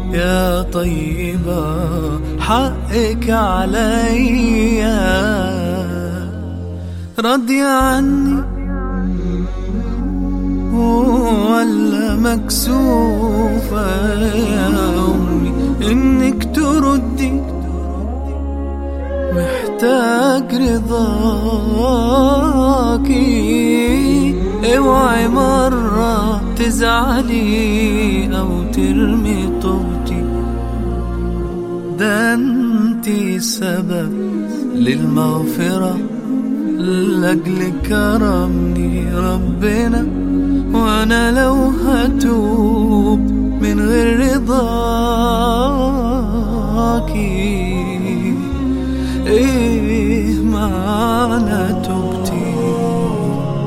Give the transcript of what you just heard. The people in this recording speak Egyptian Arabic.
يا طيبة حقك عليا راضية عني ولا مكسوفة يا أمي إنك تردي محتاج رضاكي اوعي مرة تزعلي أو ترمي طوبتي ده انتي سبب للمغفرة لأجل كرمني ربنا